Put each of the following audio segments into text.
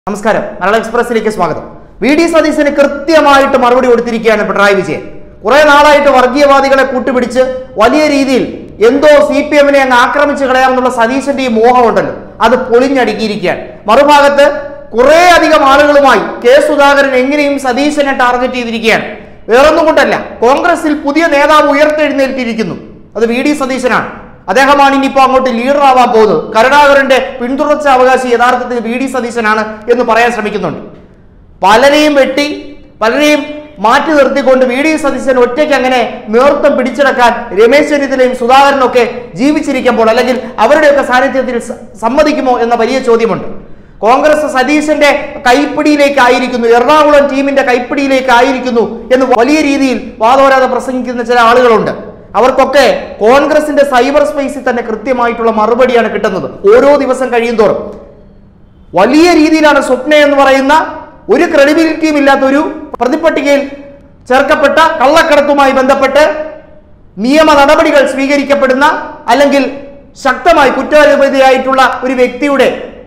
നമസ്കാരം മലയാള എക്സ്പ്രസിലേക്ക് സ്വാഗതം വി ഡി സതീശന് കൃത്യമായിട്ട് മറുപടി കൊടുത്തിരിക്കുകയാണ് പിണറായി വിജയൻ കുറെ നാളായിട്ട് വർഗീയവാദികളെ കൂട്ടുപിടിച്ച് വലിയ രീതിയിൽ എന്തോ സി പി എമ്മിനെ അങ്ങ് ആക്രമിച്ചു കളയാമെന്നുള്ള സതീശന്റെ ഈ മോഹമുണ്ടല്ലോ അത് പൊളിഞ്ഞടുക്കിയിരിക്കുകയാണ് മറുഭാഗത്ത് കുറെ അധികം ആളുകളുമായി കെ സുധാകരൻ എങ്ങനെയും സതീശനെ ടാർഗറ്റ് ചെയ്തിരിക്കുകയാണ് വേറൊന്നും കൊണ്ടല്ല കോൺഗ്രസിൽ പുതിയ നേതാവ് ഉയർത്തെഴുന്നേറ്റിരിക്കുന്നു അത് വി ഡി സതീശനാണ് അദ്ദേഹമാണ് ഇനിയിപ്പോ അങ്ങോട്ട് ലീഡർ ആവാൻ പോകുന്നത് കരുണാകരന്റെ പിന്തുടർച്ച അവകാശി യഥാർത്ഥത്തിൽ വി ഡി സതീശനാണ് എന്ന് പറയാൻ ശ്രമിക്കുന്നുണ്ട് പലരെയും വെട്ടി പലരെയും മാറ്റി നിർത്തിക്കൊണ്ട് വി ഡി സതീശൻ ഒറ്റയ്ക്ക് അങ്ങനെ നേതൃത്വം പിടിച്ചെടുക്കാൻ രമേശ് ചെന്നിത്തലയും സുധാകരനും ഒക്കെ ജീവിച്ചിരിക്കുമ്പോൾ അല്ലെങ്കിൽ അവരുടെയൊക്കെ സാന്നിധ്യത്തിൽ സ- സമ്മതിക്കുമോ എന്ന വലിയ ചോദ്യമുണ്ട് കോൺഗ്രസ് സതീശന്റെ കൈപ്പിടിയിലേക്ക് ആയിരിക്കുന്നു എറണാകുളം ടീമിന്റെ കൈപ്പിടിയിലേക്ക് ആയിരിക്കുന്നു എന്ന് വലിയ രീതിയിൽ വാദോരാതെ പ്രസംഗിക്കുന്ന ചില ആളുകളുണ്ട് അവർക്കൊക്കെ കോൺഗ്രസിന്റെ സൈബർ സ്പേസിൽ തന്നെ കൃത്യമായിട്ടുള്ള മറുപടിയാണ് കിട്ടുന്നത് ഓരോ ദിവസം കഴിയും തോറും വലിയ രീതിയിലാണ് സ്വപ്ന എന്ന് പറയുന്ന ഒരു ക്രെഡിബിലിറ്റിയും ഇല്ലാത്ത ഒരു പ്രതിപട്ടികയിൽ ചേർക്കപ്പെട്ട കള്ളക്കടത്തുമായി ബന്ധപ്പെട്ട് നിയമ നടപടികൾ സ്വീകരിക്കപ്പെടുന്ന അല്ലെങ്കിൽ ശക്തമായി കുറ്റാരോപിതയായിട്ടുള്ള ഒരു വ്യക്തിയുടെ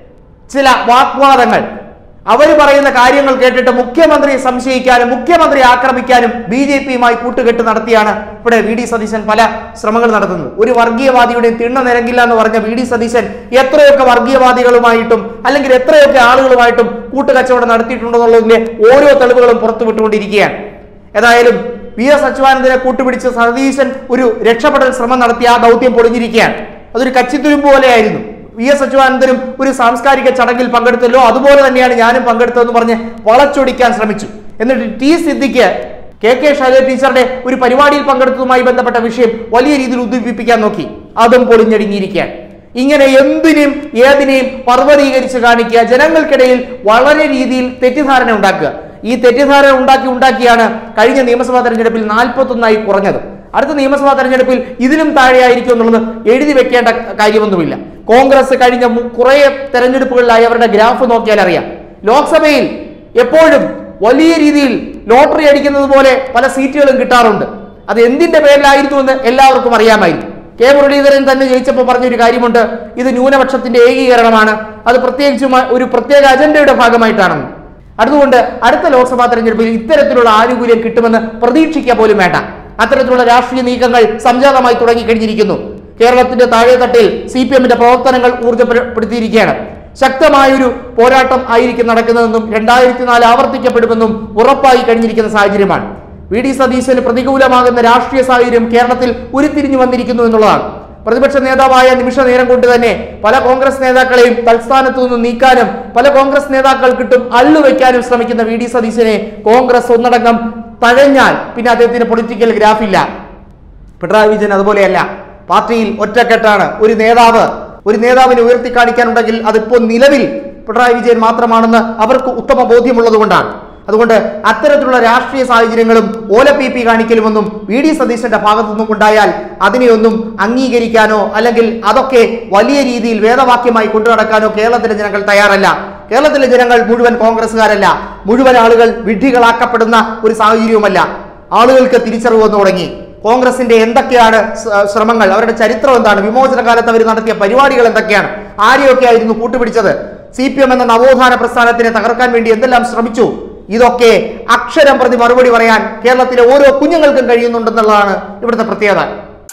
ചില വാഗ്വാദങ്ങൾ അവർ പറയുന്ന കാര്യങ്ങൾ കേട്ടിട്ട് മുഖ്യമന്ത്രിയെ സംശയിക്കാനും മുഖ്യമന്ത്രി ആക്രമിക്കാനും ബി ജെ പിയുമായി കൂട്ടുകെട്ട് നടത്തിയാണ് ഇവിടെ വി ഡി സതീശൻ പല ശ്രമങ്ങൾ നടത്തുന്നത് ഒരു വർഗീയവാദിയുടെ തിണ്ണ നിരങ്ങില്ല എന്ന് പറഞ്ഞ വി ഡി സതീശൻ എത്രയൊക്കെ വർഗീയവാദികളുമായിട്ടും അല്ലെങ്കിൽ എത്രയൊക്കെ ആളുകളുമായിട്ടും കൂട്ടുകച്ചവടം നടത്തിയിട്ടുണ്ടെന്നുള്ളതിന്റെ ഓരോ തെളിവുകളും പുറത്തുവിട്ടുകൊണ്ടിരിക്കുകയാണ് ഏതായാലും വി എസ് അച്യുതാനന്ദനെ കൂട്ടുപിടിച്ച് സതീശൻ ഒരു രക്ഷപ്പെടൽ ശ്രമം നടത്തി ആ ദൗത്യം പൊളിഞ്ഞിരിക്കുകയാണ് അതൊരു കച്ചിത്തുരുമ്പ് പോലെയായിരുന്നു വി എസ് അച്യുതാനന്ദനും ഒരു സാംസ്കാരിക ചടങ്ങിൽ പങ്കെടുത്തല്ലോ അതുപോലെ തന്നെയാണ് ഞാനും പങ്കെടുത്തതെന്ന് പറഞ്ഞ് വളച്ചൊടിക്കാൻ ശ്രമിച്ചു എന്നിട്ട് T Siddique K K Shailaja ടീച്ചറുടെ ഒരു പരിപാടിയിൽ പങ്കെടുത്തതുമായി ബന്ധപ്പെട്ട വിഷയം വലിയ രീതിയിൽ ഉദ്ദീപിപ്പിക്കാൻ നോക്കി അതും പൊളിഞ്ഞടിഞ്ഞിരിക്കുകയാണ് ഇങ്ങനെ എന്തിനേയും ഏതിനെയും പർവ്വതീകരിച്ച് കാണിക്കുക ജനങ്ങൾക്കിടയിൽ വളരെ രീതിയിൽ തെറ്റിദ്ധാരണ ഉണ്ടാക്കുക ഈ തെറ്റിദ്ധാരണ ഉണ്ടാക്കി ഉണ്ടാക്കിയാണ് കഴിഞ്ഞ നിയമസഭാ തെരഞ്ഞെടുപ്പിൽ നാൽപ്പത്തൊന്നായി കുറഞ്ഞത് അടുത്ത നിയമസഭാ തെരഞ്ഞെടുപ്പിൽ ഇതിലും താഴെയായിരിക്കും എന്നുള്ളത് എഴുതി വെക്കേണ്ട കാര്യമൊന്നുമില്ല കോൺഗ്രസ് കഴിഞ്ഞ മു- കുറേ തെരഞ്ഞെടുപ്പുകളിലായി അവരുടെ ഗ്രാഫ് നോക്കിയാൽ അറിയാം ലോക്സഭയിൽ എപ്പോഴും വലിയ രീതിയിൽ ലോട്ടറി അടിക്കുന്നത് പോലെ പല സീറ്റുകളും കിട്ടാറുണ്ട് അത് എന്തിന്റെ പേരിലായിരുന്നു എന്ന് എല്ലാവർക്കും അറിയാമായിരുന്നു കെ മുരളീധരൻ തന്നെ ജയിച്ചപ്പോൾ പറഞ്ഞൊരു കാര്യമുണ്ട് ഇത് ന്യൂനപക്ഷത്തിന്റെ ഏകീകരണമാണ് അത് പ്രത്യേകിച്ചും ഒരു പ്രത്യേക അജണ്ടയുടെ ഭാഗമായിട്ടാണെന്ന് അതുകൊണ്ട് അടുത്ത ലോക്സഭാ തെരഞ്ഞെടുപ്പിൽ ഇത്തരത്തിലുള്ള ആനുകൂല്യം കിട്ടുമെന്ന് പ്രതീക്ഷിക്കുക പോലും വേണ്ട അത്തരത്തിലുള്ള രാഷ്ട്രീയ നീക്കങ്ങൾ സംജാതമായി തുടങ്ങിക്കഴിഞ്ഞിരിക്കുന്നു കേരളത്തിന്റെ താഴെത്തട്ടിൽ സി പി എമ്മിന്റെ പ്രവർത്തനങ്ങൾ ഊർജ്ജപ്പെടുത്തിയിരിക്കുകയാണ് ശക്തമായൊരു പോരാട്ടം ആയിരിക്കും നടക്കുന്നതെന്നും രണ്ടായിരത്തി നാല് ആവർത്തിക്കപ്പെടുമെന്നും ഉറപ്പായി കഴിഞ്ഞിരിക്കുന്ന സാഹചര്യമാണ് വി ഡി സതീശന് പ്രതികൂലമാകുന്ന രാഷ്ട്രീയ സാഹചര്യം കേരളത്തിൽ ഉരുത്തിരിഞ്ഞു വന്നിരിക്കുന്നു എന്നുള്ളതാണ് പ്രതിപക്ഷ നേതാവായ നിമിഷ നേരം കൊണ്ട് തന്നെ പല കോൺഗ്രസ് നേതാക്കളെയും തൽസ്ഥാനത്തു നിന്ന് നീക്കാനും പല കോൺഗ്രസ് നേതാക്കൾക്കിട്ടും അള്ളുവെക്കാനും ശ്രമിക്കുന്ന വി ഡി സതീശനെ കോൺഗ്രസ് ഒന്നടങ്കം തഴഞ്ഞാൽ പിന്നെ അദ്ദേഹത്തിന് പൊളിറ്റിക്കൽ ഗ്രാഫില്ല പിണറായി വിജയൻ അതുപോലെയല്ല പാർട്ടിയിൽ ഒറ്റക്കെട്ടാണ് ഒരു നേതാവ് ഒരു നേതാവിനെ ഉയർത്തി കാണിക്കാനുണ്ടെങ്കിൽ അതിപ്പോൾ നിലവിൽ പിണറായി വിജയൻ മാത്രമാണെന്ന് അവർക്ക് ഉത്തമ ബോധ്യമുള്ളതുകൊണ്ടാണ് അതുകൊണ്ട് അത്തരത്തിലുള്ള രാഷ്ട്രീയ സാഹചര്യങ്ങളും ഓല പി പി കാണിക്കലുമൊന്നും വി ഡി സതീശന്റെ ഭാഗത്തു നിന്നും ഉണ്ടായാൽ അതിനെയൊന്നും അംഗീകരിക്കാനോ അല്ലെങ്കിൽ അതൊക്കെ വലിയ രീതിയിൽ വേദവാക്യമായി കൊണ്ടു നടക്കാനോ കേരളത്തിലെ ജനങ്ങൾ തയ്യാറല്ല കേരളത്തിലെ ജനങ്ങൾ മുഴുവൻ കോൺഗ്രസ്സുകാരല്ല മുഴുവൻ ആളുകൾ വിഡ്ഢികളാക്കപ്പെടുന്ന ഒരു സാഹചര്യവുമല്ല ആളുകൾക്ക് തിരിച്ചറിവ് വന്നു തുടങ്ങി കോൺഗ്രസിന്റെ എന്തൊക്കെയാണ് സ- ശ്രമങ്ങൾ അവരുടെ ചരിത്രം എന്താണ് വിമോചന കാലത്ത് അവർ നടത്തിയ പരിപാടികൾ എന്തൊക്കെയാണ് ആരെയൊക്കെ ആയിരുന്നു കൂട്ടുപിടിച്ചത് സി പി എം എന്ന നവോത്ഥാന പ്രസ്ഥാനത്തിനെ തകർക്കാൻ വേണ്ടി എന്തെല്ലാം ശ്രമിച്ചു ഇതൊക്കെ അക്ഷരം പ്രതി മറുപടി പറയാൻ കേരളത്തിലെ ഓരോ കുഞ്ഞുങ്ങൾക്കും കഴിയുന്നുണ്ടെന്നുള്ളതാണ് ഇവിടുത്തെ പ്രത്യേകത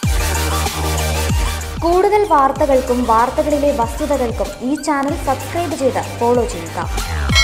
കൂടുതൽ വാർത്തകൾക്കും വാർത്തകളിലെ വസ്തുതകൾക്കും ഈ ചാനൽ സബ്സ്ക്രൈബ് ചെയ്ത് ഫോളോ ചെയ്യുക